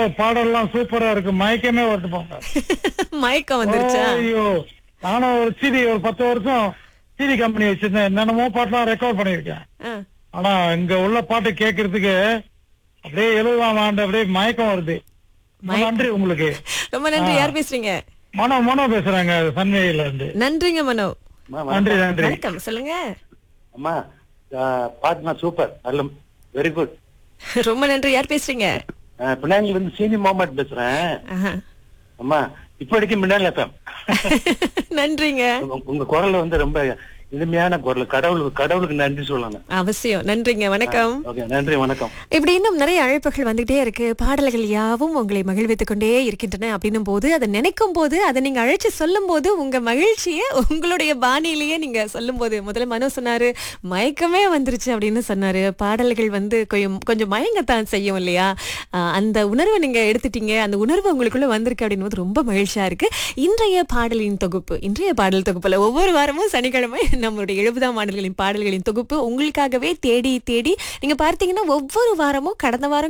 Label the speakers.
Speaker 1: பாடல்லாம் சூப்பரா இருக்கு மயக்கமே வருது போங்க
Speaker 2: மயக்கம் வந்துருச்சா
Speaker 1: ஐயோ நானும் ஒரு சிடி ஒரு பத்து வருஷம் சிடி கம்பெனி வச்சிருந்தேன் என்னென்னமோ பாட்டெல்லாம் ரெக்கார்ட் பண்ணிருக்கேன்
Speaker 2: ஆ.
Speaker 1: ஆனா இங்க உள்ள பாட்டு கேட்கறதுக்கு அப்படியே எழுபதாம் ஆண்டு அப்படியே மயக்கம் வருது ரொம்ப நன்றி உங்களுக்கு
Speaker 3: ரொம்ப நன்றி யார் பேசுறீங்க
Speaker 1: மனோ மனோ பேசுறாங்க சன்வேயில இருந்து
Speaker 3: நன்றிங்க மனோ
Speaker 1: நன்றி நன்றி
Speaker 3: வணக்கம் சொல்லுங்க
Speaker 4: அம்மா பாட்டுனா சூப்பர் நல்ல வெரி குட்
Speaker 3: ரொம்ப நன்றி யார் பேசுறீங்க
Speaker 4: பினாங்கில இருந்து சீனி முகமது பேசுறேன்
Speaker 3: ஆஹா.
Speaker 4: அம்மா இப்ப வரைக்கும் மின்னல் எஃப்எம்
Speaker 3: நன்றிங்க
Speaker 4: உங்க குரல் வந்து ரொம்ப இனிமையான குரல் கடவுளுக்கு கடவுளுக்கு நன்றி சொல்லணும்
Speaker 3: அவசியம் நன்றிங்க வணக்கம்
Speaker 4: ஓகே நன்றி வணக்கம்
Speaker 3: இப்படி இன்னும் நிறைய அழைப்புகள் வந்துகிட்டே இருக்கு பாடல்கள் யாவும் உங்களை மகிழ்வித்துக் கொண்டே இருக்கின்றன அப்படின்னும் போது அதை நினைக்கும் போது அதை நீங்க அழைச்சு சொல்லும் போது உங்க மகிழ்ச்சியை உங்களுடைய பாணியிலேயே நீங்க சொல்லும் போது முதல்ல மனோ சொன்னாரு மயக்கமே வந்துருச்சு அப்படின்னு சொன்னாரு பாடல்கள் வந்து கொஞ்சம் கொஞ்சம் மயங்கத்தான் செய்யும் இல்லையா ஆஹ் அந்த உணர்வை நீங்க எடுத்துட்டீங்க அந்த உணர்வு உங்களுக்குள்ள வந்திருக்கு அப்படின்னு போது ரொம்ப மகிழ்ச்சியா இருக்கு இன்றைய பாடலின் தொகுப்பு இன்றைய பாடல் தொகுப்புல ஒவ்வொரு வாரமும் சனிக்கிழமை நம்மளுடைய எழுபதாம் ஆண்டுகளின் பாடல்களின் தொகுப்பு உங்களுக்காகவே தேடி தேடி நீங்க பார்த்தீங்கன்னா ஒவ்வொரு வாரமும் கடந்த வாரம்